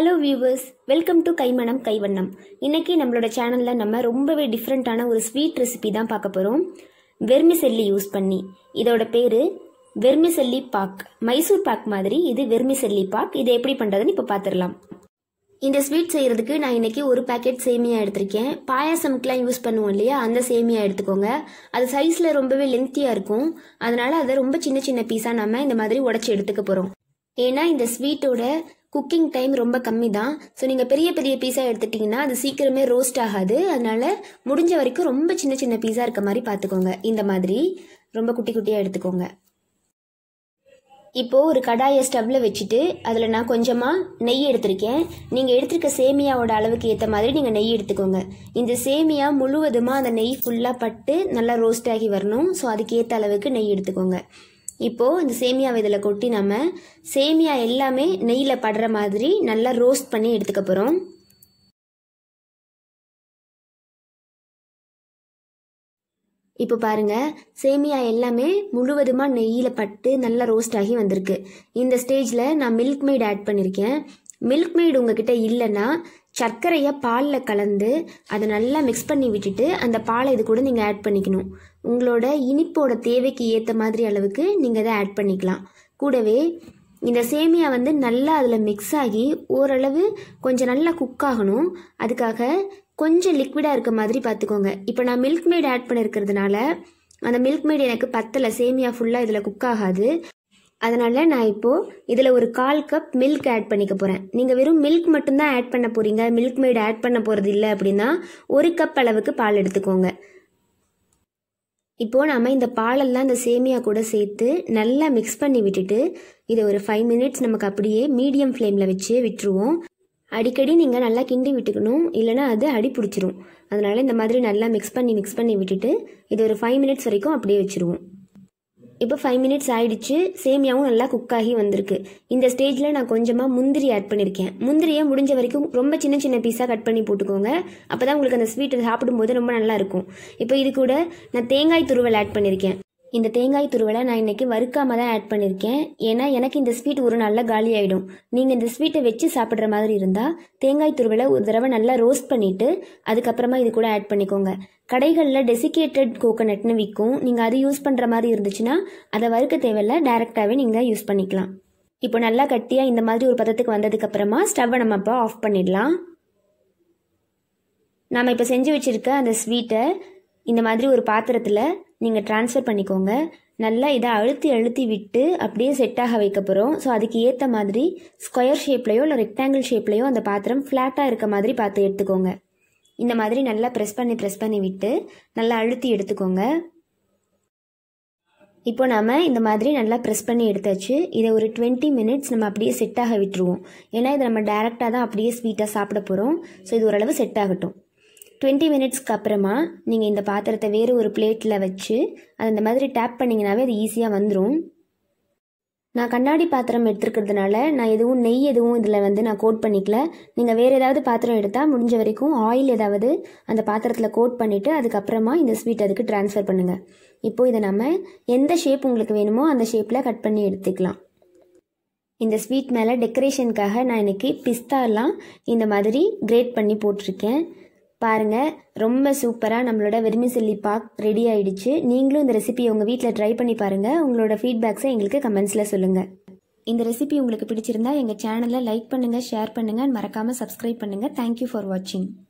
hello viewers welcome to Kaimanam Kaivannam இன்னைக்கு நம்மளோட சேனலில் நம்ம ரொம்பவே டிஃப்ரெண்ட்டான ஒரு ஸ்வீட் ரெசிபி தான் பார்க்க போகிறோம் வெர்மிசெல்லி யூஸ் பண்ணி இதோட பேர் வெர்மிசெல்லி பாக் மைசூர் பாக் மாதிரி இது வெர்மிசெல்லி பாக் இதை எப்படி பண்ணுறதுன்னு இப்போ பார்த்துடலாம் இந்த ஸ்வீட் செய்கிறதுக்கு நான் இன்னைக்கு ஒரு பேக்கெட் சேமியா எடுத்திருக்கேன் பாயாசம்க்குலாம் யூஸ் பண்ணுவோம் இல்லையா அந்த சேமியா எடுத்துக்கோங்க அது சைஸில் ரொம்பவே லென்த்தியாக இருக்கும் அதனால அதை ரொம்ப சின்ன சின்ன பீஸாக நம்ம இந்த மாதிரி உடச்சி எடுத்துக்க போகிறோம் ஏன்னா இந்த ஸ்வீட்டோட குக்கிங் டைம் ரொம்ப கம்மி தான் ஸோ நீங்கள் பெரிய பெரிய பீஸாக எடுத்துட்டிங்கன்னா அது சீக்கிரமே ரோஸ்ட் ஆகாது அதனால முடிஞ்ச வரைக்கும் ரொம்ப சின்ன சின்ன பீஸாக இருக்க மாதிரி பார்த்துக்கோங்க இந்த மாதிரி ரொம்ப குட்டி குட்டியாக எடுத்துக்கோங்க இப்போ ஒரு கடாயை ஸ்டவ்ல வச்சுட்டு அதில் நான் கொஞ்சமாக நெய் எடுத்திருக்கேன் நீங்கள் எடுத்திருக்க சேமியாவோட அளவுக்கு ஏற்ற மாதிரி நீங்கள் நெய் எடுத்துக்கோங்க இந்த சேமியா முழுவதுமாக அந்த நெய் ஃபுல்லாக பட்டு நல்லா ரோஸ்ட் ஆகி வரணும் ஸோ அதுக்கு ஏற்ற அளவுக்கு நெய் எடுத்துக்கோங்க இப்போது இந்த சேமியாவை இதில் கொட்டி நம்ம சேமியா எல்லாமே நெய்யில் படுற மாதிரி நல்லா ரோஸ்ட் பண்ணி எடுத்துக்க போகிறோம் இப்போ பாருங்க சேமியா எல்லாமே முழுவதுமாக நெய்யில் பட்டு நல்லா ரோஸ்ட் ஆகி வந்திருக்கு இந்த ஸ்டேஜில் நான் மில்க் மெய்ட் ஆட் பண்ணியிருக்கேன் மில்க் மெய்டு உங்ககிட்ட இல்லைன்னா சர்க்கரையை பாலில் கலந்து அதை நல்லா மிக்ஸ் பண்ணி விட்டுட்டு அந்த பாலை இது கூட நீங்கள் ஆட் பண்ணிக்கணும் உங்களோட இனிப்போட தேவைக்கு ஏற்ற மாதிரி அளவுக்கு நீங்கள் இதை ஆட் பண்ணிக்கலாம் கூடவே இந்த சேமியா வந்து நல்லா அதில் மிக்ஸ் ஆகி ஓரளவு கொஞ்சம் நல்லா குக் ஆகணும் அதுக்காக கொஞ்சம் லிக்விடாக இருக்க மாதிரி பார்த்துக்கோங்க இப்போ நான் மில்க் மேட் ஆட் பண்ணியிருக்கிறதுனால அந்த மில்க் மேட் எனக்கு பத்தலை சேமியா ஃபுல்லாக இதில் குக் ஆகாது அதனால நான் இப்போது இதில் ஒரு கால் கப் மில்க் ஆட் பண்ணிக்க போகிறேன் நீங்கள் வெறும் மில்க் மட்டும்தான் ஆட் பண்ண போகிறீங்க மில்க் மேட் ஆட் பண்ண போகிறது இல்லை அப்படின்னா ஒரு கப் அளவுக்கு பால் எடுத்துக்கோங்க இப்போது நம்ம இந்த பாலெல்லாம் இந்த சேமியா கூட சேர்த்து நல்லா மிக்ஸ் பண்ணி விட்டுட்டு இதை ஒரு ஃபைவ் மினிட்ஸ் நமக்கு அப்படியே மீடியம் ஃப்ளேமில் வச்சு விட்டுருவோம் அடிக்கடி நீங்கள் நல்லா கிண்டி விட்டுக்கணும் இல்லைனா அது அடி பிடிச்சிரும் அதனால் இந்த மாதிரி நல்லா மிக்ஸ் பண்ணி மிக்ஸ் பண்ணி விட்டுட்டு இது ஒரு ஃபைவ் மினிட்ஸ் வரைக்கும் அப்படியே வச்சுருவோம் இப்போ ஃபைவ் மினிட்ஸ் ஆயிடுச்சு சேமியாவும் நல்லா குக் ஆகி வந்திருக்கு இந்த ஸ்டேஜில் நான் கொஞ்சமாக முந்திரி ஆட் பண்ணியிருக்கேன் முந்திரியை முடிஞ்ச வரைக்கும் ரொம்ப சின்ன சின்ன பீஸாக கட் பண்ணி போட்டுக்கோங்க அப்போ தான் உங்களுக்கு அந்த ஸ்வீட் சாப்பிடும்போது ரொம்ப நல்லா இருக்கும் இப்போ இது கூட நான் தேங்காய் துருவல் ஆட் பண்ணியிருக்கேன் இந்த தேங்காய் துருவலை நான் இன்னைக்கு வறுக்காம தான் ஆட் பண்ணியிருக்கேன் ஏன்னா எனக்கு இந்த ஸ்வீட் ஒரு நல்ல காலி ஆகிடும் நீங்கள் இந்த ஸ்வீட்டை வச்சு சாப்பிட்ற மாதிரி இருந்தால் தேங்காய் துருவலை ஒரு தடவை நல்லா ரோஸ்ட் பண்ணிவிட்டு அதுக்கப்புறமா இது கூட ஆட் பண்ணிக்கோங்க கடைகளில் டெசிகேட்டட் கோகோனட்னு விற்கும் நீங்கள் அது யூஸ் பண்ணுற மாதிரி இருந்துச்சுன்னா அதை வறுக்க தேவையில்ல டேரெக்டாகவே நீங்கள் யூஸ் பண்ணிக்கலாம் இப்போ நல்லா கட்டியாக இந்த மாதிரி ஒரு பதத்துக்கு வந்ததுக்கப்புறமா ஸ்டவ்வை நம்ம அப்போ ஆஃப் பண்ணிடலாம் நாம் இப்போ செஞ்சு வச்சுருக்க அந்த ஸ்வீட்டை இந்த மாதிரி ஒரு பாத்திரத்தில் நீங்கள் ட்ரான்ஸ்ஃபர் பண்ணிக்கோங்க நல்லா இதை அழுத்தி அழுத்தி விட்டு அப்படியே செட் ஆக வைக்க போகிறோம் ஸோ அதுக்கு ஏற்ற மாதிரி ஸ்கொயர் ஷேப்லேயோ இல்லை ரெக்டாங்கிள் ஷேப்லேயோ அந்த பாத்திரம் ஃப்ளாட்டாக இருக்க மாதிரி பார்த்து எடுத்துக்கோங்க இந்த மாதிரி நல்லா ப்ரெஸ் பண்ணி ப்ரெஸ் பண்ணி விட்டு நல்லா அழுத்தி எடுத்துக்கோங்க இப்போ நாம் இந்த மாதிரி நல்லா ப்ரெஸ் பண்ணி எடுத்தாச்சு இதை ஒரு டுவெண்ட்டி மினிட்ஸ் நம்ம அப்படியே செட் ஆக விட்டுருவோம் ஏன்னா இதை நம்ம டேரெக்டாக தான் அப்படியே ஸ்வீட்டாக சாப்பிட போகிறோம் ஸோ இது ஓரளவு செட் ஆகட்டும் டுவெண்ட்டி மினிட்ஸ்க்கு அப்புறமா நீங்கள் இந்த பாத்திரத்தை வேறு ஒரு பிளேட்டில் வச்சு அது இந்த மாதிரி டேப் பண்ணிங்கனாவே அது ஈஸியாக வந்துடும் நான் கண்ணாடி பாத்திரம் எடுத்துருக்கிறதுனால நான் எதுவும் நெய் எதுவும் இதில் வந்து நான் கோட் பண்ணிக்கல நீங்கள் வேறு ஏதாவது பாத்திரம் எடுத்தால் முடிஞ்ச வரைக்கும் ஆயில் ஏதாவது அந்த பாத்திரத்தில் கோட் பண்ணிவிட்டு அதுக்கப்புறமா இந்த ஸ்வீட் அதுக்கு ட்ரான்ஸ்ஃபர் பண்ணுங்கள் இப்போது இதை நம்ம எந்த ஷேப் உங்களுக்கு வேணுமோ அந்த ஷேப்பில் கட் பண்ணி எடுத்துக்கலாம் இந்த ஸ்வீட் மேலே டெக்கரேஷனுக்காக நான் இன்றைக்கி பிஸ்தாலாம் இந்த மாதிரி கிரேட் பண்ணி போட்டிருக்கேன் பாருங்கள் ரொம்ப சூப்பராக நம்மளோட வெர்மிசெல்லி பாக் ரெடி ஆயிடுச்சு நீங்களும் இந்த ரெசிபியை உங்கள் வீட்டில் ட்ரை பண்ணி பாருங்கள் உங்களோட ஃபீட்பேக்ஸை எங்களுக்கு கமெண்ட்ஸில் சொல்லுங்கள் இந்த ரெசிபி உங்களுக்கு பிடிச்சிருந்தா எங்கள் சேனலை லைக் பண்ணுங்கள் ஷேர் பண்ணுங்கள் மறக்காமல் சப்ஸ்கிரைப் பண்ணுங்கள் தேங்க்யூ ஃபார் வாட்சிங்